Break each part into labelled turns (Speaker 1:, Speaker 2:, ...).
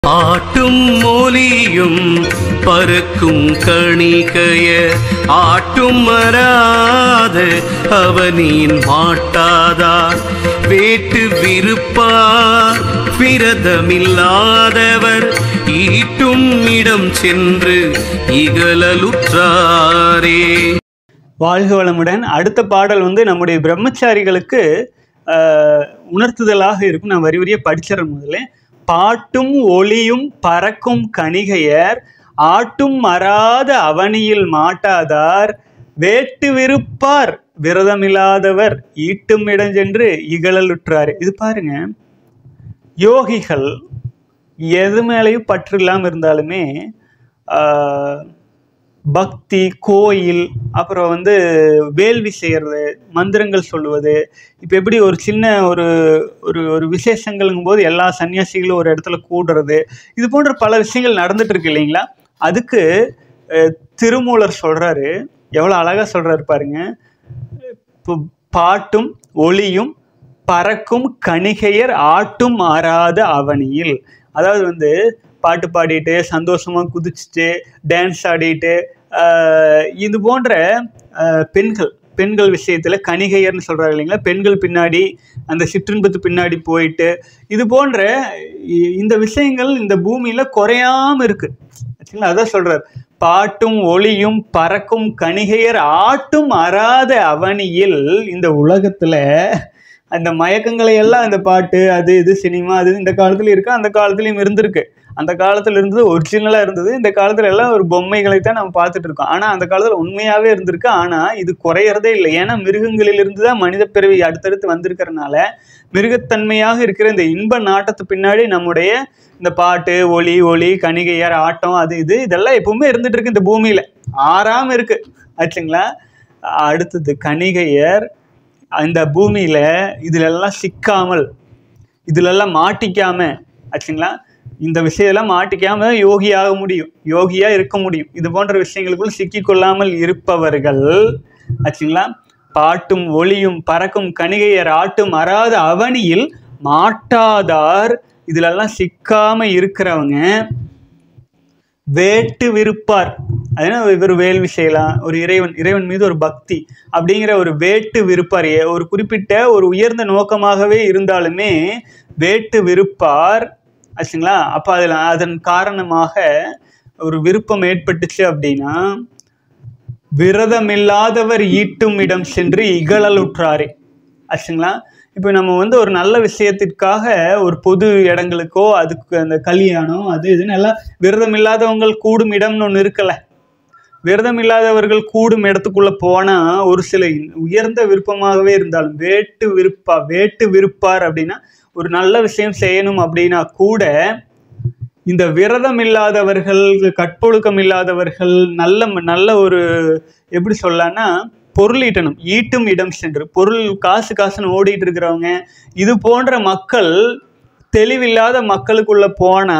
Speaker 1: ஆட்டும் மொழியும் பறக்கும் கணிகைய ஆட்டும் மராத அவனின் மாட்டாதார் வேட்டு விருப்பார் விரதமில்லாதவர் ஈட்டும் இடம் சென்று இகழலுற்றாரே
Speaker 2: வாழ்க வளமுடன் அடுத்த பாடல் வந்து நம்முடைய பிரம்மச்சாரிகளுக்கு ஆஹ், உணர்த்துதலாக இருக்கும் நான் வரி வரியை படிச்சிடறேன் முதல்ல பாட்டும் ஒளியும் பறக்கும் கணிகையர் ஆட்டும் மறாத அவனியில் மாட்டாதார் வேட்டு விருப்பார் விரதமில்லாதவர் ஈட்டும் இடஞ்சென்று இகழலுற்றார் இது பாருங்க யோகிகள் எது மேலேயும் பற்று இல்லாமல் இருந்தாலுமே ஆஹ், பக்தி கோயில் அப்புறம் வந்து வேள்வி செய்கிறது மந்திரங்கள் சொல்லுவது இப்போ எப்படி ஒரு சின்ன ஒரு ஒரு ஒரு விசேஷங்களுங்கும் போது எல்லா சன்னியாசிகளும் ஒரு இடத்துல கூடுறது இது போன்ற பல விஷயங்கள் நடந்துட்டு இருக்கு இல்லைங்களா அதுக்கு அஹ், திருமூலர் சொல்றாரு எவ்வளோ அழகாக சொல்றாரு பாருங்க இப்போ பாட்டும் ஒளியும் பறக்கும் கணிகையர் ஆட்டும் ஆறாத அவனியில் அதாவது வந்து பாட்டு பாடிட்டு சந்தோஷமா குதிச்சுட்டு டான்ஸ் ஆடிட்டு ஆஹ், இது போன்ற ஆஹ், பெண்கள் பெண்கள் விஷயத்துல கணிகையர்னு சொல்றாரு இல்லைங்களா பெண்கள் பின்னாடி அந்த சிற்றின்பத்து பின்னாடி போயிட்டு இது போன்ற இ- இந்த விஷயங்கள் இந்த பூமியில குறையாம இருக்கு ஆக்சுவலா அதான் சொல்றாரு பாட்டும் ஒளியும் பறக்கும் கணிகையர் ஆட்டும் அறாத அவனியில் இந்த உலகத்துல அந்த மயக்கங்களை எல்லாம் அந்த பாட்டு அது இது சினிமா அது இது இந்த காலத்துல இருக்கு அந்த காலத்துலயும் இருந்திருக்கு அந்த காலத்துல இருந்தது ஒரிஜினலா இருந்தது இந்த காலத்துல எல்லாம் ஒரு பொம்மைகளை தான் நம்ம பார்த்துட்டு இருக்கோம் ஆனா அந்த காலத்துல உண்மையாவே இருந்திருக்கு ஆனா இது குறையறதே இல்லை ஏன்னா மிருகங்களிலிருந்து தான் மனித பிறவி அடுத்தடுத்து வந்திருக்கிறனால மிருகத்தன்மையாக இருக்கிற இந்த இன்ப நாட்டத்து பின்னாடி நம்முடைய இந்த பாட்டு ஒளி ஒளி கணிகையர் ஆட்டம் அது இது இதெல்லாம் எப்பவுமே இருந்துட்டு இருக்கு இந்த பூமியில ஆறாம இருக்கு ஆச்சுங்களா அடுத்தது கணிகையர் அந்த பூமியில இதுல எல்லாம் சிக்காமல் இதுல எல்லாம் மாட்டிக்காம ஆச்சுங்களா இந்த விஷயம்லாம் மாட்டிக்காம யோகி ஆக முடியும் யோகியா இருக்க முடியும் இது போன்ற விஷயங்களுக்குள் சிக்கிக்கொள்ளாமல் இருப்பவர்கள் ஆச்சுங்களா பாட்டும் ஒளியும் பறக்கும் கணிகையர் ஆட்டும் அறாத அவனியில் மாட்டாதார் இதுலெல்லாம் சிக்காம இருக்கிறவங்க வேட்டு விருப்பார் அதுனா இவர் வேள்வி செய்யலாம் ஒரு இறைவன் இறைவன் மீது ஒரு பக்தி அப்படிங்கிற ஒரு வேட்டு விருப்பார் ஏ- ஒரு குறிப்பிட்ட ஒரு உயர்ந்த நோக்கமாகவே இருந்தாலுமே வேட்டு விருப்பார் ஆச்சுங்களா அப்போ அதில் அதன் காரணமாக ஒரு விருப்பம் ஏற்பட்டுச்சு அப்படின்னா விரதமில்லாதவர் ஈட்டும் இடம் சென்று இகழலுற்றாரே ஆச்சுங்களா இப்போ நம்ம வந்து ஒரு நல்ல விஷயத்திற்காக ஒரு பொது இடங்களுக்கோ அதுக்கு அந்த கல்யாணம் அது இதுன்னு எல்லாம் விரதம் இல்லாதவங்கள் கூடும் இடம்னு ஒன்று இருக்கல விரதம் இல்லாதவர்கள் கூடும் இடத்துக்குள்ள போனா ஒரு சில இன்- உயர்ந்த விருப்பமாகவே இருந்தாலும் வேட்டு விருப்பா வேட்டு விருப்பார் அப்படின்னா ஒரு நல்ல விஷயம் செய்யணும் அப்படின்னா கூட இந்த விரதம் இல்லாதவர்கள் கற்பொழுக்கம் இல்லாதவர்கள் நல்ல நல்ல ஒரு எப்படி சொல்லலாம்னா பொருள் ஈட்டணும் ஈட்டும் இடம் சென்று பொருள் காசு காசுன்னு ஓடிட்டு இருக்கிறவங்க இது போன்ற மக்கள் தெளிவில்லாத மக்களுக்குள்ள போனா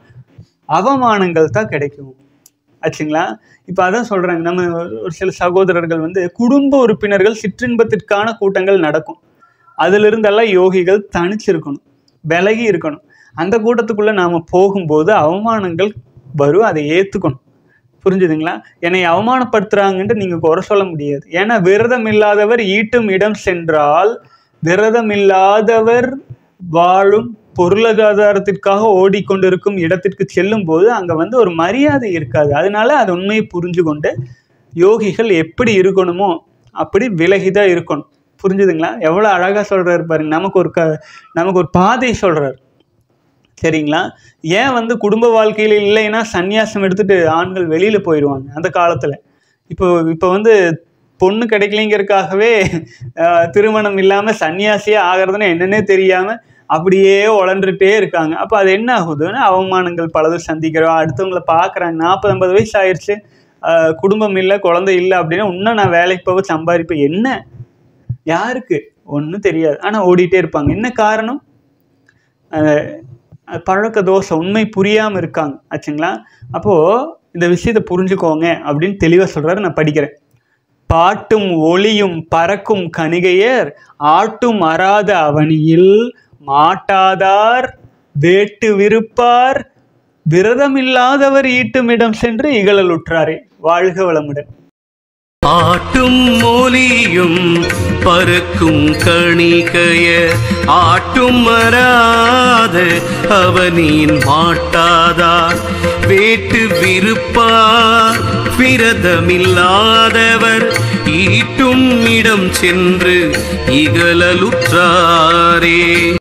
Speaker 2: அவமானங்கள் தான் கிடைக்கும் ஆச்சுங்களா இப்போ அதான் சொல்றாங்க நம்ம ஒரு சில சகோதரர்கள் வந்து குடும்ப உறுப்பினர்கள் சிற்றின்பத்திற்கான கூட்டங்கள் நடக்கும் அதுல இருந்தெல்லாம் யோகிகள் தனிச்சிருக்கணும் விலகி இருக்கணும் அந்த கூட்டத்துக்குள்ள நாம போகும்போது அவமானங்கள் வரும் அதை ஏத்துக்கணும் புரிஞ்சுதுங்களா என்னை அவமானப்படுத்துறாங்கன்ட்டு நீங்க குறை சொல்ல முடியாது ஏன்னா விரதம் இல்லாதவர் ஈட்டும் இடம் சென்றால் விரதம் இல்லாதவர் வாழும் பொருளாதாரத்திற்காக ஓடிக்கொண்டிருக்கும் இடத்திற்கு செல்லும் போது அங்க வந்து ஒரு மரியாதை இருக்காது அதனால அது உண்மையை புரிஞ்சு கொண்டு யோகிகள் எப்படி இருக்கணுமோ அப்படி விலகிதான் இருக்கணும் புரிஞ்சுதுங்களா எவ்வளவு அழகா சொல்றாரு பாருங்க நமக்கு ஒரு க நமக்கு ஒரு பாதை சொல்றாரு சரிங்களா ஏன் வந்து குடும்ப வாழ்க்கையில் இல்லைன்னா சந்நியாசம் எடுத்துட்டு ஆண்கள் வெளியில போயிடுவாங்க அந்த காலத்துல இப்போ இப்போ வந்து பொண்ணு கிடைக்கலைங்கிறதுக்காகவே ஆஹ், திருமணம் இல்லாம சன்னியாசியே ஆகிறதுன்னு என்னன்னே தெரியாம அப்படியே உழண்டுட்டே இருக்காங்க அப்போ அது என்ன ஆகுதுன்னா அவமானங்கள் பலதும் சந்திக்கிறோம் அடுத்தவங்கள பார்க்குறாங்க நாற்பது ஐம்பது வயசு ஆயிடுச்சு ஆஹ், குடும்பம் இல்லை குழந்தை இல்லை அப்படின்னா இன்னும் நான் வேலைக்கு போக சம்பாதிப்பேன் என்ன யாருக்கு ஒன்றும் தெரியாது ஆனால் ஓடிட்டே இருப்பாங்க என்ன காரணம் அஹ் பழக்க தோசை உண்மை புரியாமல் இருக்காங்க ஆச்சுங்களா அப்போது இந்த விஷயத்தை புரிஞ்சுக்கோங்க அப்படின்னு தெளிவாக சொல்கிறாரு நான் படிக்கிறேன் பாட்டும் ஒளியும் பறக்கும் கணிகையர் ஆட்டும் அறாத அவனியில் மாட்டாதார் வேட்டு விருப்பார் விரதமில்லாதவர் ஈட்டும் இடம் சென்று இகழலுற்றாரே வாழ்க வளமுடன்
Speaker 1: ஆட்டும் மொழியும் பறக்கும் கணிகைய ஆட்டும் மராத அவனின் மாட்டாதார் வேட்டு விருப்பார் விரதமில்லாதவர் ஈட்டும் இடம் சென்று இகழலுற்றாரே